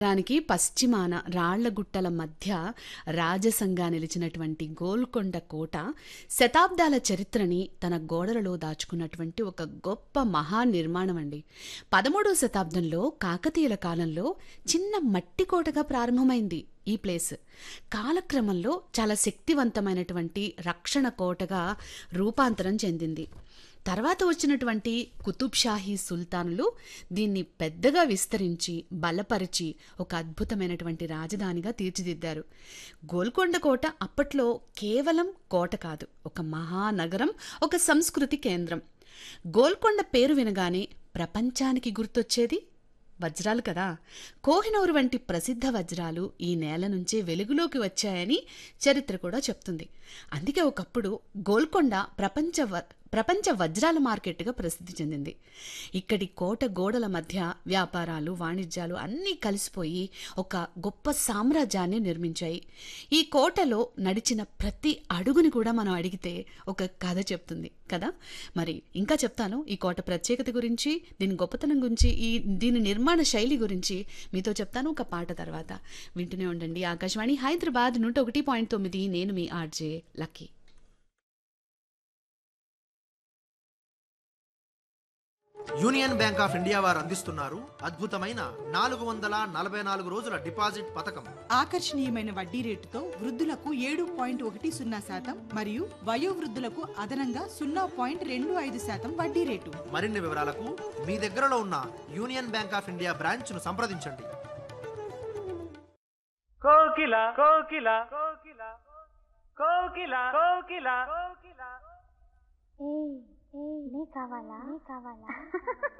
దానికి పశ్చిమాన రాళ్లగుట్టల మధ్య రాజసంగా నిలిచినటువంటి గోల్కొండ కోట శతాబ్దాల చరిత్రని తన గోడలలో దాచుకున్నటువంటి ఒక గొప్ప మహా నిర్మాణం అండి పదమూడవ శతాబ్దంలో కాకతీయుల కాలంలో చిన్న మట్టి కోటగా ప్రారంభమైంది ఈ ప్లేస్ కాలక్రమంలో చాలా శక్తివంతమైనటువంటి రక్షణ కోటగా రూపాంతరం చెందింది తర్వాత వచ్చినటువంటి కుతుబ్ షాహీ సుల్తానులు దీన్ని పెద్దగా విస్తరించి బలపరిచి ఒక అద్భుతమైనటువంటి రాజధానిగా తీర్చిదిద్దారు గోల్కొండ కోట అప్పట్లో కేవలం కోట కాదు ఒక మహానగరం ఒక సంస్కృతి కేంద్రం గోల్కొండ పేరు వినగానే ప్రపంచానికి గుర్తొచ్చేది వజ్రాలు కదా కోహినూరు వంటి ప్రసిద్ధ వజ్రాలు ఈ నేల నుంచే వెలుగులోకి వచ్చాయని చరిత్ర కూడా చెప్తుంది అందుకే ఒకప్పుడు గోల్కొండ ప్రపంచ వ- ప్రపంచ వజ్రాల మార్కెట్గా ప్రసిద్ధి చెందింది ఇక్కడి కోట గోడల మధ్య వ్యాపారాలు వాణిజ్యాలు అన్నీ కలిసిపోయి ఒక గొప్ప సామ్రాజ్యాన్ని నిర్మించాయి ఈ కోటలో నడిచిన ప్రతి అడుగుని కూడా మనం అడిగితే ఒక కథ చెప్తుంది కదా మరి ఇంకా చెప్తాను ఈ కోట ప్రత్యేకత గురించి దీని గొప్పతనం గురించి ఈ దీని నిర్మాణ శైలి గురించి మీతో చెప్తాను ఒక పాట తర్వాత వింటూనే ఉండండి ఆకాశవాణి హైదరాబాద్ నూట ఒకటి పాయింట్ తొమ్మిది నేను మీ RJ Lucky Union Bank of India వారు అందిస్తున్నారు అద్భుతమైన నాలుగు వందల నలభై నాలుగు రోజుల డిపాజిట్ పథకం ఆకర్షణీయమైన వడ్డీ రేటుతో వృద్ధులకు ఏడు పాయింట్ ఒకటి సున్నా శాతం మరియు వయోవృద్ధులకు అదనంగా సున్నా పాయింట్ రెండు ఐదు శాతం వడ్డీ రేటు మరిన్ని వివరాలకు మీ దగ్గరలో ఉన్న Union Bank of India branch ను సంప్రదించండి కోకిల కోకిల కోకిల కోకిల కోకిల కోకిల ఏయ్ ఏయ్ నీ కావాలా నీ కావాలా